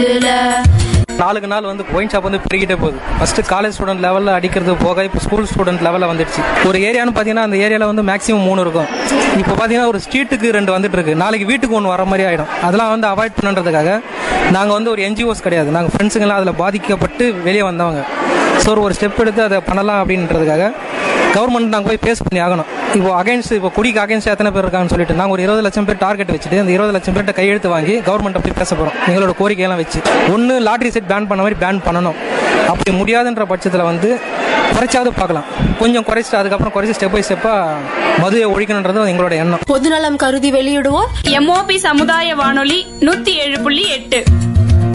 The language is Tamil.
ஊருல நாளுக்கு நாள் வந்து ஒயின் ஷாப் வந்து பெருகிட்டே போகுது ஃபர்ஸ்ட் காலேஜ் ஸ்டூடெண்ட் லெவலில் அடிக்கிறது போக இப்போ ஸ்கூல் ஸ்டூடெண்ட் லெவலில் வந்துடுச்சு ஒரு ஏரியான்னு பார்த்தீங்கன்னா அந்த ஏரியாவில் வந்து மேக்ஸிமம் மூணு இருக்கும் இப்போ பார்த்தீங்கன்னா ஒரு ஸ்ட்ரீட்டுக்கு ரெண்டு வந்துட்டு இருக்கு நாளைக்கு வீட்டுக்கு ஒன்று வர மாதிரி ஆகிடும் அதெல்லாம் வந்து அவாய்ட் பண்ணுறதுக்காக நாங்கள் வந்து ஒரு என்ஜிஓஸ் கிடையாது நாங்கள் ஃப்ரெண்ட்ஸுங்கெல்லாம் அதில் பாதிக்கப்பட்டு வெளியே வந்தவங்க ஸோ ஒரு ஸ்டெப் எடுத்து அதை பண்ணலாம் அப்படின்றதுக்காக கவர்மெண்ட் நாங்கள் போய் பேஸ் பண்ணி ஆகணும் இப்போ அகைன்ஸ்ட் இப்போ குடிக்கு அகைன்ஸ்ட் எத்தனை பேர் இருக்காங்கன்னு சொல்லிட்டு நாங்கள் ஒரு இருபது லட்சம் பேர் டார்கெட் வச்சுட்டு அந்த இருபது லட்சம் பேர்கிட்ட கையெழுத்து வாங்கி கவர்மெண்ட் அப்படி பேச போகிறோம் எங்களோட கோரிக்கையெல்லாம் வச்சு ஒன்று லாட்ரி செட் பேன் பண்ண மாதிரி பேன் பண்ணணும் அப்படி முடியாதுன்ற பட்சத்தில் வந்து குறைச்சாவது பார்க்கலாம் கொஞ்சம் குறைச்சிட்டு அதுக்கப்புறம் குறைச்சி ஸ்டெப் பை ஸ்டெப்பாக மதுவை ஒழிக்கணுன்றது எங்களோட எண்ணம் பொதுநலம் கருதி வெளியிடுவோர் எம்ஓபி சமுதாய வானொலி நூத்தி ஏழு புள்ளி எட்டு